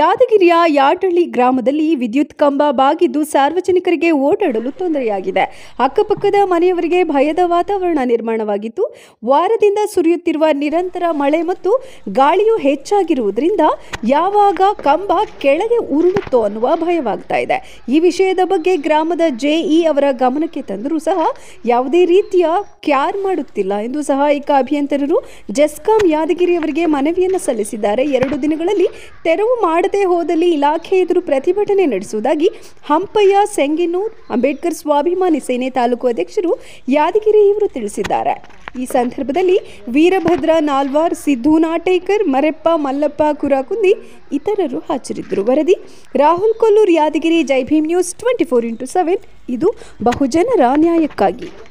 ಯಾದಗಿರಿಯ ಯಾಟಳ್ಳಿ ಗ್ರಾಮದಲ್ಲಿ ವಿದ್ಯುತ್ ಕಂಬ ಬಾಗಿದ್ದು ಸಾರ್ವಜನಿಕರಿಗೆ ಓಡಾಡಲು ತೊಂದರೆಯಾಗಿದೆ ಅಕ್ಕಪಕ್ಕದ ಮನೆಯವರಿಗೆ ಭಯದ ವಾತಾವರಣ ನಿರ್ಮಾಣವಾಗಿತ್ತು ವಾರದಿಂದ ಸುರಿಯುತ್ತಿರುವ ನಿರಂತರ ಮಳೆ ಮತ್ತು ಗಾಳಿಯು ಹೆಚ್ಚಾಗಿರುವುದರಿಂದ ಯಾವಾಗ ಕಂಬ ಕೆಳಗೆ ಉರುಳುತ್ತೋ ಅನ್ನುವ ಭಯವಾಗ್ತಾ ಇದೆ ಈ ವಿಷಯದ ಬಗ್ಗೆ ಗ್ರಾಮದ ಜೆಇ ಅವರ ಗಮನಕ್ಕೆ ತಂದರೂ ಸಹ ಯಾವುದೇ ರೀತಿಯ ಕ್ಯಾರ್ ಮಾಡುತ್ತಿಲ್ಲ ಎಂದು ಸಹಾಯಕ ಅಭಿಯಂತರರು ಜೆಸ್ಕಾಂ ಯಾದಗಿರಿ ಅವರಿಗೆ ಮನವಿಯನ್ನು ಸಲ್ಲಿಸಿದ್ದಾರೆ ಎರಡು ದಿನಗಳಲ್ಲಿ ತೆರವು ಮಾಡದೆ ಹೋದಲ್ಲಿ ಇಲಾಖೆ ಎದುರು ಪ್ರತಿಭಟನೆ ನಡೆಸುವುದಾಗಿ ಹಂಪಯ್ಯ ಸೆಂಗಿನೂರ್ ಅಂಬೇಡ್ಕರ್ ಸ್ವಾಭಿಮಾನಿ ಸೇನೆ ತಾಲೂಕು ಅಧ್ಯಕ್ಷರು ಯಾದಗಿರಿ ಇವರು ತಿಳಿಸಿದ್ದಾರೆ ಈ ಸಂದರ್ಭದಲ್ಲಿ ವೀರಭದ್ರ ನಾಲ್ವಾರ್ ಸಿದ್ದು ನಾಟೇಕರ್ ಮರೆಪ್ಪ ಮಲ್ಲಪ್ಪ ಕುರಾಕುಂದಿ ಇತರರು ಹಾಜರಿದ್ದರು ವರದಿ Rahul Kollur Yadgiri Jai Bhim news twenty four into seven ಇದು ಬಹುಜನರ ನ್ಯಾಯಕ್ಕಾಗಿ